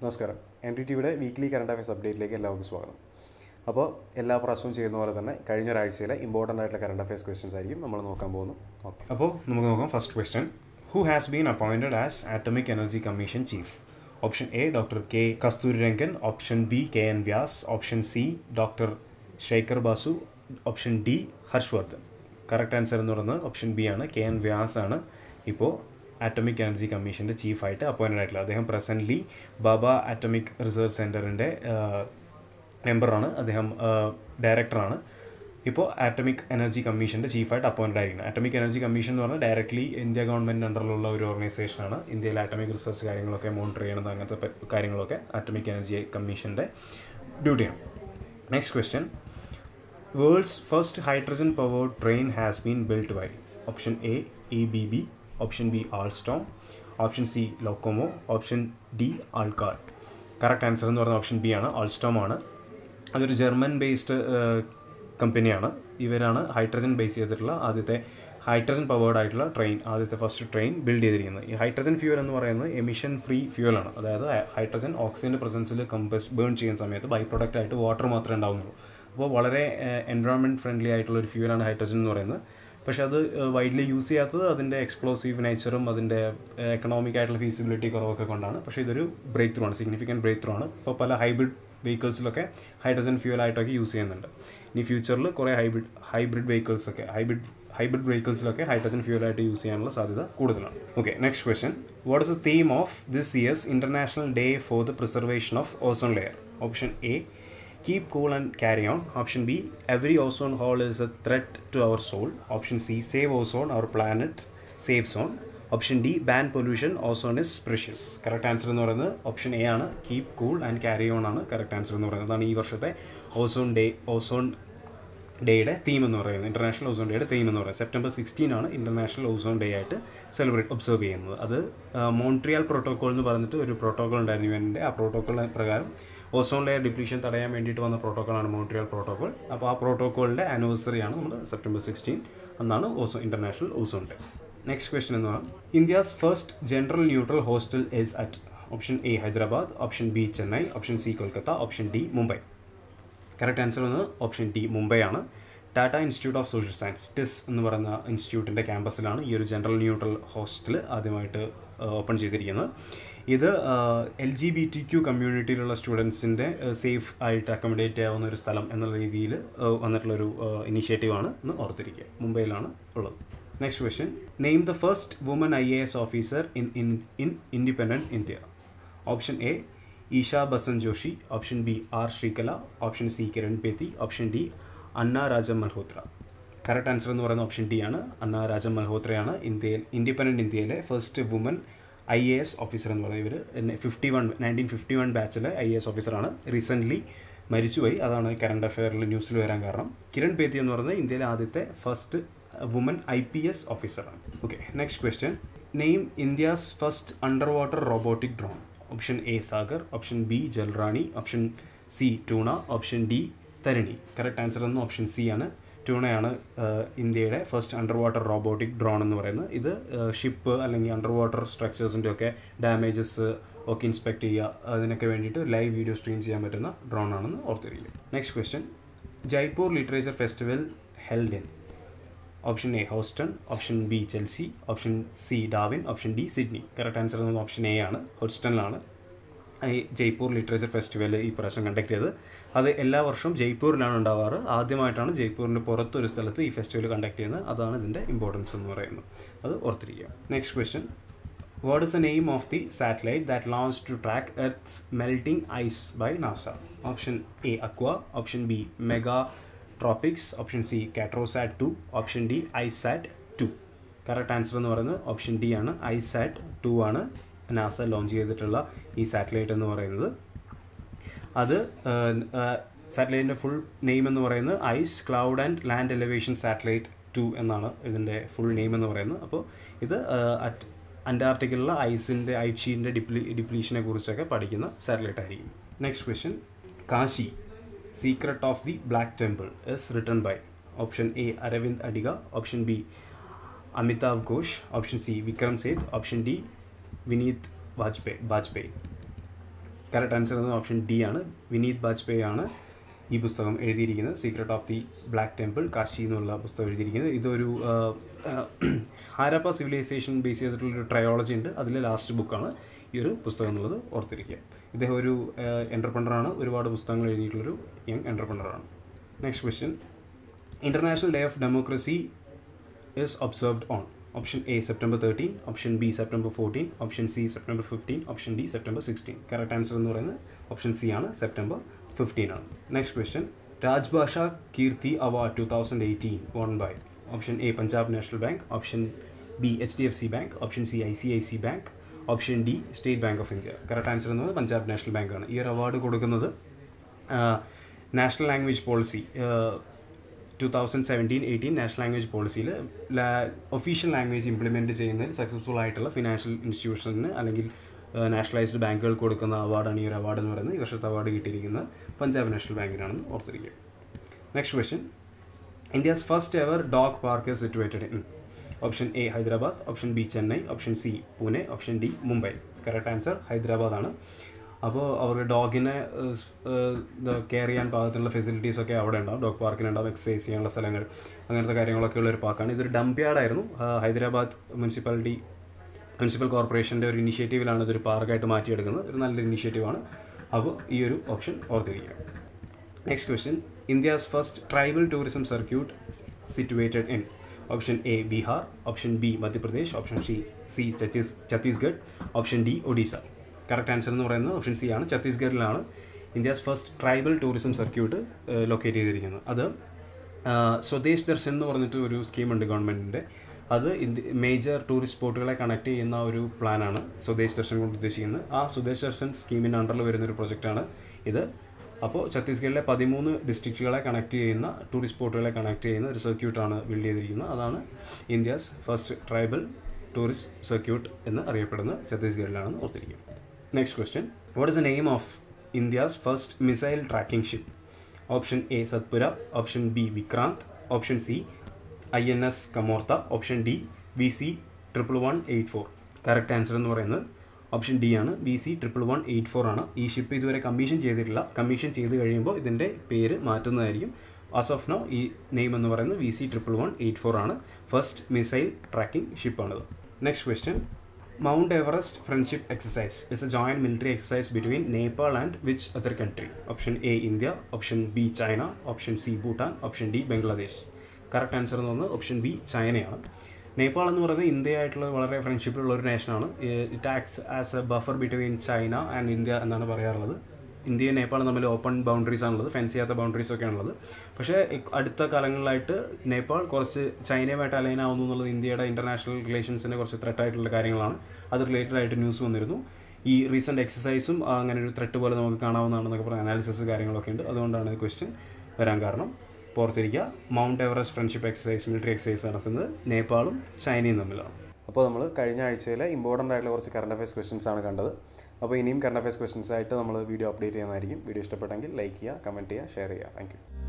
നമസ്കാരം N T ടിയുടെ weekly current affairs അപ്ഡേറ്റിലേക്ക് എല്ലാവർക്കും സ്വാഗതം അപ്പോൾ എല്ലാ പ്രാവശ്യവും ചെയ്യുന്ന പോലെ തന്നെ കഴിഞ്ഞ ഒരാഴ്ചയിലെ ഇമ്പോർട്ടൻ്റ് ആയിട്ടുള്ള കറണ്ട് അഫയേഴ്സ് ക്വസ്റ്റ്യൻസ് ആയിരിക്കും നമ്മൾ നോക്കാൻ പോകുന്നു ഓക്കെ അപ്പോൾ നമുക്ക് നോക്കാം first question who has been appointed as atomic energy commission chief option A doctor K Kasturirangan option B K N Vyas option C doctor Shekhar Basu option D Harsh correct answer എന്ന് പറയുന്നത് ഓപ്ഷൻ ബി ആണ് കെ എൻ വ്യാസ് ആണ് ഇപ്പോൾ atomic energy കമ്മീഷൻ്റെ ചീഫായിട്ട് appointed ആയിട്ടുള്ളത് അദ്ദേഹം presently ബാബ atomic research സെൻറ്ററിൻ്റെ മെമ്പറാണ് അദ്ദേഹം ഡയറക്ടറാണ് ഇപ്പോൾ ആറ്റമിക് എനർജി കമ്മീഷൻ്റെ ചീഫായിട്ട് അപ്പോയിൻറ്റഡ് ആയിരിക്കുന്നത് ആറ്റമിക് എനർജി കമ്മീഷൻ എന്ന് പറഞ്ഞാൽ ഡയറക്റ്റ്ലി ഇന്ത്യ ഗവൺമെൻറ് അണ്ടറിലുള്ള ഒരു ഓർഗനൈസേഷനാണ് ഇന്ത്യയിൽ ആറ്റമിക് റിസർച്ച് കാര്യങ്ങളൊക്കെ മോണിറ്റർ ചെയ്യണത് അങ്ങനത്തെ പ- കാര്യങ്ങളൊക്കെ ആറ്റമിക് എനർജി കമ്മീഷൻ്റെ ഡ്യൂട്ടിയാണ് next question world's first hydrogen powered train has been built by option A E B B option B Alstom option C ലോക്കോമോ ഓപ്ഷൻ ഡി ആൾക്കാർ കറക്റ്റ് ആൻസർ എന്ന് പറയുന്നത് ഓപ്ഷൻ ബി ആണ് ആൾസ്റ്റോം ആണ് അതൊരു ജർമ്മൻ ബേസ്ഡ് കമ്പനിയാണ് ഇവരാണ് ഹൈഡ്രജൻ ബേസ് ചെയ്തിട്ടുള്ള ആദ്യത്തെ ഹൈഡ്രജൻ പവേർഡ് ആയിട്ടുള്ള ട്രെയിൻ ആദ്യത്തെ ഫസ്റ്റ് ട്രെയിൻ ബിൽഡ് ചെയ്തിരിക്കുന്നത് ഈ ഹൈഡ്രജൻ ഫ്യൂൽ എന്ന് പറയുന്നത് എമിഷൻ ഫ്രീ ഫ്യൂലാണ് അതായത് ഹൈഡ്രജൻ ഓക്സിജൻ്റെ പ്രസൻസിൽ കമ്പസ് ബേൺ ചെയ്യുന്ന സമയത്ത് ബൈ പ്രൊഡക്റ്റ് ആയിട്ട് വാട്ടർ മാത്രമേ ഉണ്ടാവുന്നുള്ളൂ അപ്പോൾ വളരെ എൻവയോൺമെൻറ്റ് ഫ്രണ്ട്ലി ആയിട്ടുള്ള ഒരു ഫ്യൂലാണ് ഹൈഡ്രജൻ എന്ന് പറയുന്നത് പക്ഷേ അത് വൈഡ്ലി യൂസ് ചെയ്യാത്തത് അതിൻ്റെ എക്സ്പ്ലോസീവ് നേച്ചറും അതിൻ്റെ എക്കണോമിക് ആയിട്ടുള്ള ഫീസിബിലിറ്റി കുറവൊക്കെ കൊണ്ടാണ് പക്ഷേ ഇതൊരു ബ്രേക്ക് ത്രൂ ആണ് സിഗ്നിഫിക്കൻറ്റ് ബ്രേക്ക് ത്രൂ ആണ് ഇപ്പോൾ പല ഹൈബ്രിഡ് വെഹിക്കിൾസിലൊക്കെ ഹൈഡ്രജൻ ഫ്യൂൽ ആയിട്ടൊക്കെ യൂസ് ചെയ്യുന്നുണ്ട് ഇനി ഫ്യൂച്ചറിൽ കുറേ ഹൈബ്രിഡ് ഹൈബ്രിഡ് വെഹിക്കിൾസ് ഒക്കെ ഹൈബ്രിഡ് ഹൈബ്രിഡ് വെഹിക്കിൾസിലൊക്കെ ഹൈഡ്രജൻ ഫ്യൂൽ ആയിട്ട് യൂസ് ചെയ്യാനുള്ള സാധ്യത കൂടുതലാണ് okay next question what is the theme of this year's international day for the preservation of ozone layer option A keep cool and carry on option B every ozone hole is a threat to our soul option C save ozone our planet save zone option D ban pollution ozone is precious correct answer എന്ന് പറയുന്നത് option A ആണ് keep cool and carry on ആണ് correct answer എന്ന് പറയുന്നത് അതാണ് ഈ വർഷത്തെ ozone day ozone ഡേയുടെ തീം എന്ന് പറയുന്നത് ഇന്റർനാഷണൽ ഓസോൺ ഡേയുടെ തീം എന്ന് പറയുന്നത് സെപ്റ്റംബർ സിക്സ്റ്റീൻ ആണ് ഇന്റർനാഷണൽ ഓസോൺ ഡേ ആയിട്ട് സെലിബ്രേറ്റ് ഒബ്സർവ് ചെയ്യുന്നത് അത് മോൺട്രിയാൽ പ്രോട്ടോകോൾ എന്ന് പറഞ്ഞിട്ട് ഒരു പ്രോട്ടോകോൾ ഉണ്ടായിരുന്നു യുവൻ്റെ ആ പ്രോട്ടോകോൾ പ്രകാരം ഓസോൺ ലെയർ ഡിപ്ലീഷൻ തടയാൻ വേണ്ടിയിട്ട് വന്ന പ്രോട്ടോക്കോളാണ് മോൺട്രിയൽ പ്രോട്ടോകോൾ അപ്പോൾ ആ പ്രോട്ടോക്കോളിൻ്റെ ആനിവേഴ്സറിയാണ് നമ്മൾ സെപ്റ്റംബർ സിക്സ്റ്റീൻ അന്നാണ് ഓസോ international ozone day next question എന്ന് പറഞ്ഞാൽ India's first general neutral hostel is at option A Hyderabad option B Chennai option C Kolkata option D Mumbai correct answer വന്നത് ഓപ്ഷൻ ഡി മുംബൈ ആണ് Tata institute of social science TISS എന്ന് പറയുന്ന ഇൻസ്റ്റിറ്റ്യൂട്ടിൻ്റെ ക്യാമ്പസിലാണ് ഈ ഒരു ജനറൽ ന്യൂട്രൽ ഹോസ്റ്റൽ ആദ്യമായിട്ട് ഓപ്പൺ ചെയ്തിരിക്കുന്നത് ഇത് L G B T Q കമ്മ്യൂണിറ്റിയിലുള്ള സ്റ്റുഡൻസിൻ്റെ സേഫ് ആയിട്ട് അക്കോമഡേറ്റ് ചെയ്യാവുന്ന ഒരു സ്ഥലം എന്നുള്ള രീതിയിൽ വന്നിട്ടുള്ളൊരു ഇനീഷ്യേറ്റീവാണ് എന്ന് ഓർത്തിരിക്കുക മുംബൈയിലാണ് ഉള്ളത് next question name the first woman I A S officer in in in independent India option A Isha Basan Joshi option B R Sreekala option C Kiran Bedi option D Anna Rajam Malhotra correct answer എന്ന് പറയുന്ന ഓപ്ഷൻ ഡി ആണ് അന്ന രാജം മൽഹോത്രയാണ് ഇന്ത്യയിൽ ഇൻഡിപെൻഡൻറ്റ് ഇന്ത്യയിലെ first woman I A S officer എന്ന് പറയുന്നത് ഇവർ fifty one nineteen fifty one ബാച്ചിലെ I A S ഓഫീസറാണ് റീസെൻ്റ്ലി മരിച്ചുപോയി അതാണ് കറണ്ട് അഫെയറിൽ ന്യൂസിൽ വരാൻ കാരണം കിരൺ ബേത്തി എന്ന് പറയുന്നത് ഇന്ത്യയിലെ ആദ്യത്തെ first woman I P S ഓഫീസറാണ് okay next question name India's first underwater robotic drone option A Sagar option B Jalrani option C Tuna option D Tarini correct answer എന്ന് ഓപ്ഷൻ സി ആണ് ടൂണയാണ് ഇന്ത്യയുടെ first underwater robotic drone എന്ന് പറയുന്നത് ഇത് ship അല്ലെങ്കിൽ under water സ്ട്രക്ചേഴ്സിൻ്റെ ഒക്കെ damages ഒക്കെ ഇൻസ്പെക്ട് ചെയ്യുക അതിനൊക്കെ വേണ്ടിയിട്ട് ലൈവ് വീഡിയോ സ്ട്രീം ചെയ്യാൻ പറ്റുന്ന ഡ്രോൺ ആണെന്ന് ഓർത്തിരിക്കുക next question Jaipur literature festival held in option A Houston option B Chelsea option C Darwin option D Sydney correct answer എന്നത് ഓപ്ഷൻ എ ആണ് ഹോസ്റ്റണിലാണ് ഈ ജയ്പൂർ ലിറ്ററേച്ചർ ഫെസ്റ്റിവൽ ഈ പ്രാവശ്യം കണ്ടക്ട് ചെയ്തത് അത് എല്ലാ വർഷവും ജയ്പൂരിലാണ് ഉണ്ടാവാറ് ആദ്യമായിട്ടാണ് ജയ്പൂരിൻ്റെ പുറത്തൊരു സ്ഥലത്ത് ഈ ഫെസ്റ്റിവൽ കണ്ടക്ട് ചെയ്യുന്നത് അതാണ് ഇതിൻ്റെ ഇമ്പോർട്ടൻസ് എന്ന് പറയുന്നത് അത് ഓർത്തിരിക്കുക next question what is the name of the satellite that launch to track earth's melting ice by NASA option A Aqua option B Megha Tropiques option C Cartosat two option D ICESat two correct answer എന്ന് പറയുന്നത് option D ആണ് ICESat two ആണ് NASA launch ചെയ്തിട്ടുള്ള ഈ satellite എന്ന് പറയുന്നത് അത് സാറ്റലൈറ്റിൻ്റെ full name എന്ന് പറയുന്നത് ice cloud and land elevation satellite two എന്നാണ് ഇതിൻ്റെ ഫുൾ നെയിം എന്ന് പറയുന്നത് അപ്പോൾ ഇത് അറ്റ് അന്റാർട്ടിക്കിലുള്ള ഐസിൻ്റെ ഐഷീൻ്റെ ഡിപ്ലി ഡിപ്ലീഷനെ കുറിച്ചൊക്കെ പഠിക്കുന്ന സാറ്റലൈറ്റ് ആയിരിക്കും next question Kashi secret of the black temple is written by option A Aravind Adiga option B Amitabh Ghosh option C Vikram Seth option D Vineet Vajpayee Vajpayee correct answer എന്നത് ഓപ്ഷൻ ഡി ആണ് വിനീത് ബാജ്പേയി ആണ് ഈ പുസ്തകം എഴുതിയിരിക്കുന്നത് secret of the black temple Kashi എന്നുള്ള പുസ്തകം എഴുതിയിരിക്കുന്നത് ഇതൊരു ഹാരപ്പ സിവിലൈസേഷൻ ബേസ് ചെയ്തിട്ടുള്ളൊരു ട്രയോളജി ഉണ്ട് അതിലെ ലാസ്റ്റ് ബുക്കാണ് ഈ ഒരു പുസ്തകം എന്നുള്ളത് ഓർത്തിരിക്കുക ഇദ്ദേഹം ഒരു എൻ്റർപ്രണറാണ് ഒരുപാട് പുസ്തകങ്ങൾ എഴുതിയിട്ടുള്ളൊരു യങ് എൻ്റർപ്രണറാണ് next question international day of democracy is observed on option A September 13 option B September 14 option C September 15 option D September 16 correct answer എന്ന് പറയുന്നത് ഓപ്ഷൻ സി ആണ് സെപ്റ്റംബർ ഫിഫ്റ്റീൻ ആണ് next question Rajbhasha Kirti award two thousand eighteen won by option A Punjab national bank option B H D F C bank option C I C I C bank option D state bank of India correct answer എന്നത് Punjab national bank ആണ് ഈ ഒരു award കൊടുക്കുന്നത് national language policy two thousand seventeen eighteen national language പോളിസിയിൽ official language implement ചെയ്യുന്നതിൽ successful ആയിട്ടുള്ള financial ഇൻസ്റ്റിറ്റ്യൂഷന് അല്ലെങ്കിൽ nationalised ബാങ്കുകൾ കൊടുക്കുന്ന അവാർഡാണ് ഈ ഒരു അവാർഡ് എന്ന് പറയുന്നത് ഈ വർഷത്തെ അവാർഡ് കിട്ടിയിരിക്കുന്നത് പഞ്ചാബ് നാഷണൽ ബാങ്കിനാണെന്ന് ഓർത്തിരിക്കുക next question India's first ever dog park situated in option A Hyderabad option B Chennai option C Pune option D Mumbai correct answer Hyderabad ആണ് അപ്പോൾ അവരുടെ ഡോഗിനെ കെയർ ചെയ്യാൻ പാകത്തിനുള്ള ഫെസിലിറ്റീസ് ഒക്കെ അവിടെ ഉണ്ടാവും ഡോഗ് പാർക്കിനുണ്ടാവും എക്സസൈസ് ചെയ്യാനുള്ള സ്ഥലങ്ങൾ അങ്ങനത്തെ കാര്യങ്ങളൊക്കെ ഉള്ള ഒരു പാർക്കാണ് ഇതൊരു ഡംപ് യാർഡായിരുന്നു ഹൈദരാബാദ് മുനിസിപ്പാലിറ്റി മുനിസിപ്പൽ കോർപ്പറേഷൻ്റെ ഒരു ഇനിഷ്യേറ്റീവിലാണ് ഇതൊരു പാർക്കായിട്ട് മാറ്റിയെടുക്കുന്നത് ഒരു നല്ലൊരു ഇനിഷ്യേറ്റീവാണ് അപ്പോൾ ഈ ഒരു ഓപ്ഷൻ ഓർത്തിരിക്കുക next question India's first tribal tourism circuit situated in option A Bihar option B Madhya Pradesh option C C ഛത്തീസ് Chhattisgarh option D Odisha correct answer എന്ന് പറയുന്നത് ഓപ്ഷൻ സി ആണ് ഛത്തീസ്ഗഡിലാണ് India's first tribal tourism circuit locate ചെയ്തിരിക്കുന്നത് അത് സ്വദേശ് ദർശൻ എന്ന് പറഞ്ഞിട്ട് ഒരു സ്കീമുണ്ട് ഗവൺമെൻറ്റിൻ്റെ അത് ഇന്ത്യ മേജർ ടൂറിസ്റ്റ് സ്പോട്ടുകളെ കണക്ട് ചെയ്യുന്ന ഒരു പ്ലാനാണ് സ്വദേശ് ദർശൻ കൊണ്ട് ഉദ്ദേശിക്കുന്നത് ആ സ്വദേശ് ദർശൻ സ്കീമിൻ്റെ അണ്ടറിൽ വരുന്ന ഒരു പ്രൊജക്റ്റാണ് ഇത് അപ്പോൾ ഛത്തീസ്ഗഡിലെ പതിമൂന്ന് ഡിസ്ട്രിക്റ്റുകളെ കണക്ട് ചെയ്യുന്ന ടൂറിസ്റ്റ് സ്പോട്ടുകളെ കണക്ട് ചെയ്യുന്ന ഒരു സർക്യൂട്ടാണ് ബിൽഡ് ചെയ്തിരിക്കുന്നത് അതാണ് India's first tribal tourist circuit എന്ന് അറിയപ്പെടുന്നത് ഛത്തീസ്ഗഡിലാണെന്ന് ഓർത്തിരിക്കും next question what is the name of India's first missile tracking ship option A Satpura option B Vikrant option C I N S Kamorta option D V C triple one eight four correct answer എന്ന് പറയുന്നത് option D ആണ് B C triple one eight four ആണ് ഈ ship ഇതുവരെ commission ചെയ്തിട്ടില്ല commission ചെയ്ത് കഴിയുമ്പോൾ ഇതിൻ്റെ പേര് മാറ്റുന്നതായിരിക്കും ആസ് ഓഫ് നോ ഈ നെയിം എന്ന് പറയുന്നത് V C triple one eight four ആണ് ഫസ്റ്റ് മിസൈൽ ട്രാക്കിംഗ് ഷിപ്പാണിത് next question Mount Everest friendship exercise is a joint military exercise between Nepal and which other country option A India option B China option C Bhutan option D Bangladesh correct answer എന്ന് പറയുന്നത് option B ചൈനയാണ് നേപ്പാൾ എന്ന് പറയുന്നത് ഇന്ത്യയായിട്ടുള്ള വളരെ ഫ്രണ്ട്ഷിപ്പിലുള്ള ഒരു നേഷനാണ് it acts as a buffer between China and India എന്നാണ് പറയാറുള്ളത് ഇന്ത്യയും നേപ്പാളും തമ്മിൽ ഓപ്പൺ ബൗണ്ടറീസ് ആണുള്ളത് ഫെൻസ് ചെയ്യാത്ത ബൗണ്ടറീസ് ഒക്കെ ആണുള്ളത് പക്ഷേ അടുത്ത കാലങ്ങളിലായിട്ട് നേപ്പാൾ കുറച്ച് ചൈനയുമായിട്ട് അലൈൻ ആവുന്നു എന്നുള്ളത് ഇന്ത്യയുടെ ഇന്റർനാഷണൽ റിലേഷൻസിന് കുറച്ച് ത്രെട്ടായിട്ടുള്ള കാര്യങ്ങളാണ് അത് റിലേറ്റഡ് ആയിട്ട് ന്യൂസ് വന്നിരുന്നു ഈ റീസെൻറ്റ് എക്സസൈസും അങ്ങനെ ഒരു ത്രെട്ട് പോലെ നമുക്ക് കാണാവുന്നതാണെന്നൊക്കെ പറഞ്ഞ അനാലിസിസ് കാര്യങ്ങളൊക്കെ ഉണ്ട് അതുകൊണ്ടാണ് ഈ ക്വസ്റ്റ്യൻ വരാൻ കാരണം പുറത്തിരിക്കുക Mount Everest friendship exercise military exercise നടക്കുന്നത് നേപ്പാളും ചൈനയും തമ്മിലാണ് അപ്പോൾ നമ്മൾ കഴിഞ്ഞ ആഴ്ചയിലെ ഇമ്പോർട്ടൻ്റ് ആയിട്ടുള്ള കുറച്ച് കറണ്ട് അഫയേഴ്സ് ക്വസ്റ്റൻസ് ആണ് കണ്ടത് അപ്പോൾ ഇനിയും കറണ്ട് അഫയേഴ്സ് ക്വസ്റ്റൻസ് ആയിട്ട് നമ്മൾ വീഡിയോ അപ്ഡേറ്റ് ചെയ്യുന്നതായിരിക്കും വീഡിയോ ഇഷ്ടപ്പെട്ടെങ്കിൽ ലൈക്ക് ചെയ്യുക കമൻറ്റ് ചെയ്യുക ഷെയർ ചെയ്യുക താങ്ക്